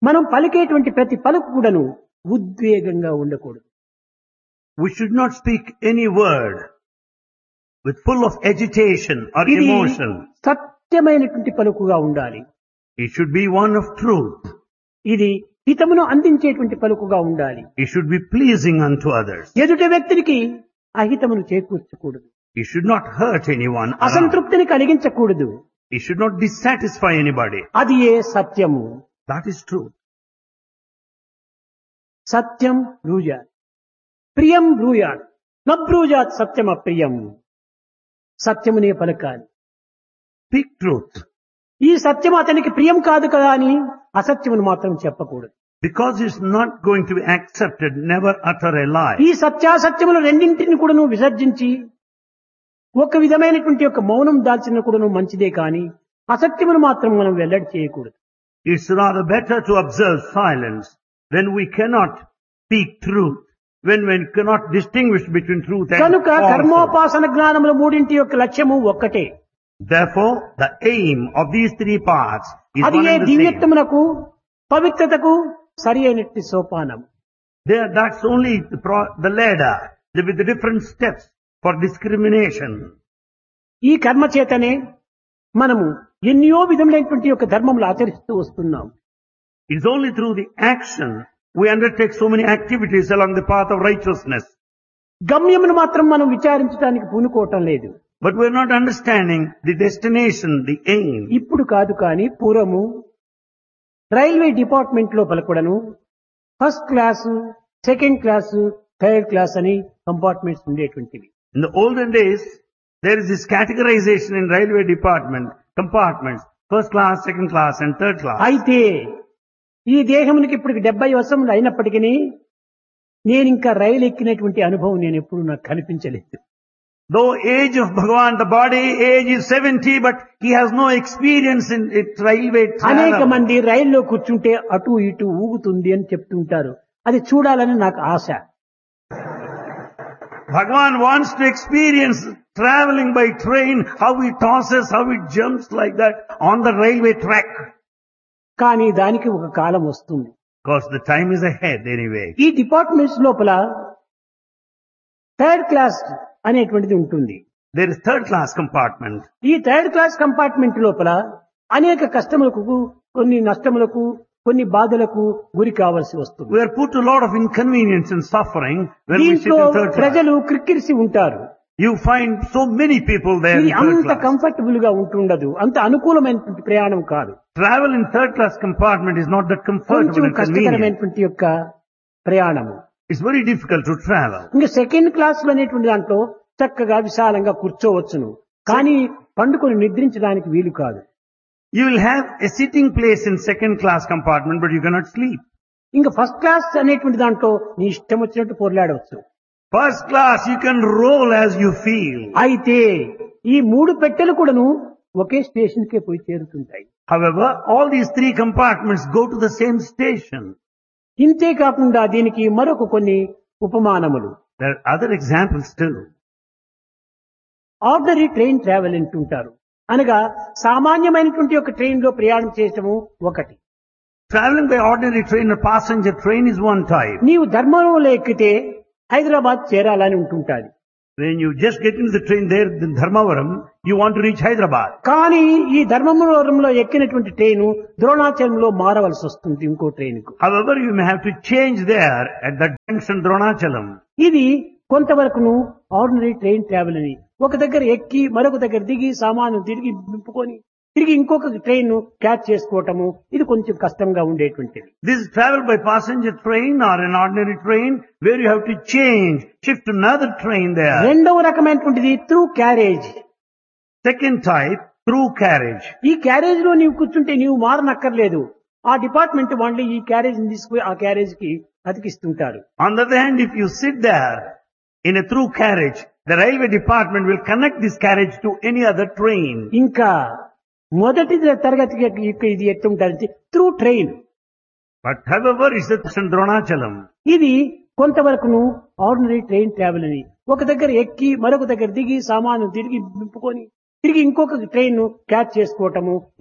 మనం పలికేటువంటి ప్రతి పలుకు కూడాను ఉద్వేగంగా ఉండకూడదు We should not speak any word with full of agitation or ఇది emotion. సత్యమైనటువంటి పలుకుగా ఉండాలి It should be one of truth. ఇది హితమును అందించేటువంటి పలుకుగా ఉండాలి It should be pleasing unto others. ఎదుటి వ్యక్తికి అహితమును చేకూర్చకూడదు It should not hurt anyone. around. అసంతృప్తిని కలిగించకూడదు It should not dissatisfy anybody. అది ఏ సత్యము That is truth. సత్యం బ్రూజాత్ ప్రియం బ్రూయాత్ నబ్రూజాత్ సత్యం అప్రియం సత్యమునే పలకాలి Speak truth. ఈ సత్యం అతనికి ప్రియం కాదు కదా అని అసత్యమును మాత్రం చెప్పకూడదు Because it's not going to be accepted, never utter a lie. ఈ సత్యాసత్యములు రెండింటిని కూడాను విసర్జించి ఒక విధమైనటువంటి ఒక మౌనం దాల్చిన కూడాను మంచిదే కానీ అసత్యమును మాత్రం మనం వెల్లడి చేయకూడదు It's rather better to observe silence when we cannot speak truth, when we cannot distinguish between truth and కనుక falsehood. కర్మోపాసన జ్ఞానముల మూడింటి యొక్క లక్ష్యము ఒక్కటే Therefore, the aim of these three parts is అది one A and the same. దివ్యత్వమునకు పవిత్రతకు సరి అయినట్టి సోపానం There, that's only the, pro- the ladder the- with the different steps for discrimination. ఈ కర్మ చేతనే మనము ఎన్నో విధములైనటువంటి యొక్క ధర్మములు ఆచరిస్తూ వస్తున్నాం It's only through the action we undertake so many activities along the path of righteousness. గమ్యమును మాత్రం మనం విచారించడానికి పూనుకోవటం లేదు But we're not understanding the destination, the aim. ఇప్పుడు కాదు కానీ పూర్వము రైల్వే డిపార్ట్మెంట్ లోపల కూడాను first class second class third class అని కంపార్ట్మెంట్స్ ఉండేటువంటివి In the olden days, there is this categorization in railway department, compartments, first class, second class and third class. అయితే ఈ దేహమునికి ఇప్పుడు డెబ్బై వర్షములు అయినప్పటికీ నేను ఇంకా రైలు ఎక్కినటువంటి అనుభవం నేను ఎప్పుడు నాకు కనిపించలేదు Though age of Bhagavan, the body age is 70, but he has no experience in it, railway అనేక travel. మంది రైల్లో కూర్చుంటే అటు ఇటు ఊగుతుంది అని చెప్తుంటారు అది చూడాలని నాకు ఆశ Bhagavan wants to experience traveling by train, how it tosses, how it jumps like that on the railway track. కానీ దానికి ఒక కాలం వస్తుంది Because the time is ahead anyway. ఈ డిపార్ట్మెంట్స్ లోపల థర్డ్ క్లాస్ అనేటువంటిది ఉంటుంది There is third class compartment. ఈ third class compartment లోపల అనేక కష్టములకు కొన్ని నష్టములకు కొన్ని బాధలకు గురి కావాల్సి వస్తుంది We are put to a lot of inconvenience and suffering when we sit దీంట్లో in third class. ప్రజలు క్రిక్కిరిసి ఉంటారు You find so many people there in ఇది third అంత class. కంఫర్టబుల్ గా ఉంటుండదు అంత అనుకూలమైనటువంటి ప్రయాణం కాదు Travel in third class compartment is not that comfortable కొంచెం and convenient. కష్టకరమైనటువంటి యొక్క ప్రయాణము It's very difficult to travel. ఇంకా సెకండ్ క్లాస్ లో అనేటువంటి దాంట్లో చక్కగా విశాలంగా కూర్చోవచ్చును కానీ పండుకొని నిద్రించడానికి వీలు కాదు You will have a sitting place in second class compartment, but you cannot sleep. ఇంకా ఫస్ట్ క్లాస్ అనేటువంటి దాంట్లో నీ ఇష్టం వచ్చినట్టు పొరలాడవచ్చు First class, you can roll as you feel. అయితే ఈ మూడు పెట్టెలు కూడాను ఒకే స్టేషన్ కే పోయి చేరుతుంటాయి However, all these three compartments go to the same station. ఇంతే కాకుండా దీనికి మరొక కొన్ని ఉపమానములు There are other examples too. Ordinary train travel అంటుంటారు అనగా సామాన్యమైనటువంటి ఒక ట్రైన్ లో ప్రయాణం చేయటము ఒకటి Traveling by ordinary train or passenger train is one type. నీవు ధర్మంలో ఎక్కితే హైదరాబాద్ చేరాలని ఉంటుంటాది When you just get into the train there in Dharmavaram, you want to reach Hyderabad. కానీ ఈ ధర్మవరంలో ఎక్కినటువంటి ట్రైను ద్రోణాచలంలో మారవలసి వస్తుంది ఇంకో ట్రైన్ కు However, you may have to change there at the junction Dronachalam. ఇది కొంతవరకును ఆర్డినరీ ట్రైన్ ట్రావెల్ అని ఒక దగ్గర ఎక్కి మరొక దగ్గర దిగి సామాను తిరిగి నింపుకొని తిరిగి ఇంకొక ట్రైన్ క్యాచ్ చేసుకోవటము ఇది కొంచెం కష్టంగా ఉండేటువంటిది This is travel by passenger train or an ordinary train where you have to change, shift to another train there. రెండవ రకమైనటువంటిది through carriage Second type, through carriage. ఈ క్యారేజ్ లో నీవు కూర్చుంటే నీవు మారనక్కర్లేదు ఆ డిపార్ట్మెంట్ వాళ్ళు ఈ క్యారేజ్ తీసుకుపోయి ఆ క్యారేజ్ కి అతికిస్తుంటారు On the other hand, if you sit there in a through carriage, the railway department will connect this carriage to any other train. ఇంకా మొదటి తరగతికి యొక్క ఇది ఎట్లుంటారంటే through train But however, it's a junction Dronachalam. ఇది కొంతవరకును ordinary train travel అని ఒక దగ్గర ఎక్కి మరొక దగ్గర దిగి సామాను తిరిగి నింపుకొని తిరిగి ఇంకొక ట్రైన్ క్యాచ్ చేసుకోవటము